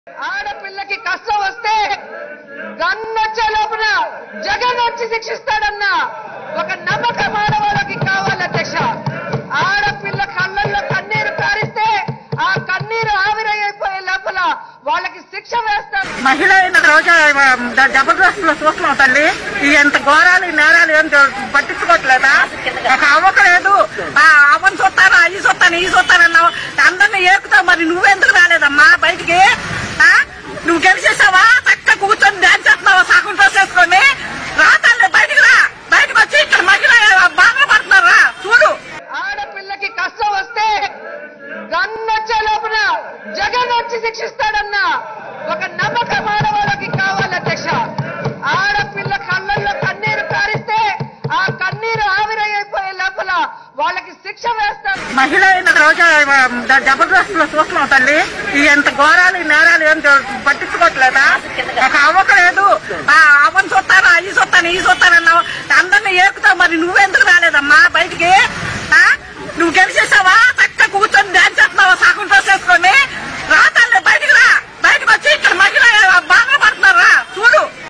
ఆడపిల్లకి కష్టం వస్తే గన్నొచ్చే లోపల జగన్ వచ్చి శిక్షిస్తాడన్న ఒక నమ్మకం ఆడవాళ్ళకి కావాలి అధ్యక్ష ఆడపిల్ల కళ్ళల్లో కన్నీరు కారిస్తే ఆ కన్నీరు ఆవిరైపోయే లోపల వాళ్ళకి శిక్ష వేస్తారు మహిళ అయిన రోజు జబర్దస్త్ లో చూస్తున్నాం తల్లి ఈ ఎంత ఘోరాలు ఈ నేరాలు ఏం జ- పట్టించుకోవట్లేదా ఒక అవ్వకలేదు ఆ అవ్వని చూస్తాను అయ్యి చూస్తాను ఈ చూస్తాను అన్నావు అందరినీ ఏకుతావు మరి నువ్వెందుకు రాలేదమ్మా బయటికి ఆ? నువ్వు గెలిచేసావా చక్క కూర్చొని డాన్స్ చేస్తున్నావా సగం డ్రెస్ వేసుకొని రా తల్లి బయటికి రా బయటకు వచ్చి ఇక్కడ మహిళ బాగా పడుతున్నారా చూడు ఆడపిల్లకి కష్టం వస్తే గన్నొచ్చే లోపల జగన్ వచ్చి శిక్షిస్తాడన్న ఒక నమ్మకం ఆడవాళ్ళకి కావాలి అధ్యక్ష ఆడపిల్ల కళ్ళల్లో కన్నీరు కారిస్తే ఆ కన్నీరు ఆవిరైపోయే లోపల వాళ్ళకి శిక్ష వేస్తారు మహిళ అయిన రోజు జబర్దస్త్ లో చూస్తున్నాం తల్లి ఈ ఎంత ఘోరాలు ఈ నేరాలు ఏం జ- పట్టించుకోవట్లేదా ఒక అవ్వకలేదు ఆ అవ్వని చూస్తాను అయ్యి చూస్తాను ఈ చూస్తాను అన్నావు అందరినీ ఏకుతావు మరి నువ్వెందుకు రాలేదమ్మా బయటికి ఆ? నువ్వు గెలిచేసావా